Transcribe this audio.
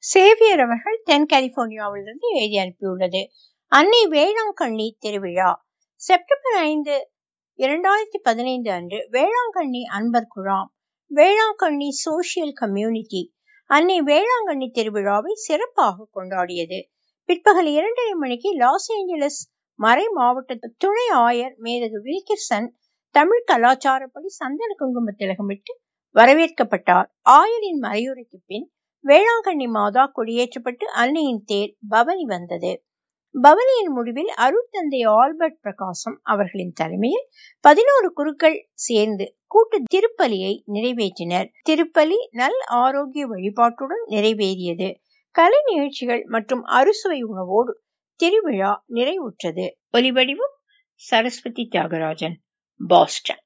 Xavier அவர்கள் தென் கலிபோர்னியாவிலிருந்து எழுதி அனுப்பியுள்ளது அன்னை வேளாங்கண்ணி திருவிழா செப்டம்பர் ஐந்து இரண்டாயிரத்தி பதினைந்து அன்று வேளாங்கண்ணி அன்பர் குழாம் வேளாங்கண்ணி சோசியல் கம்யூனிட்டி அன்னை வேளாங்கண்ணி திருவிழாவை சிறப்பாக கொண்டாடியது பிற்பகல் இரண்டரை மணிக்கு லாஸ் ஏஞ்சலஸ் மறை மாவட்ட துணை ஆயர் மேதகு வில்கிர்சன் தமிழ் கலாச்சாரப்படி சந்தன குங்கும திலகமிட்டு வரவேற்கப்பட்டார் ஆயரின் மறையுரைக்கு பின் வேளாங்கண்ணி மாதா கொடியேற்றப்பட்டு அன்னையின் தேர் பவனி வந்தது பவனியின் முடிவில் அருட்தந்தை ஆல்பர்ட் பிரகாசம் அவர்களின் தலைமையில் பதினோரு குருக்கள் சேர்ந்து கூட்டு திருப்பலியை நிறைவேற்றினர் திருப்பலி நல் ஆரோக்கிய வழிபாட்டுடன் நிறைவேறியது கலை நிகழ்ச்சிகள் மற்றும் அறுசுவை உணவோடு திருவிழா நிறைவுற்றது ஒலிவடிவம் சரஸ்வதி தியாகராஜன் பாஸ்டன்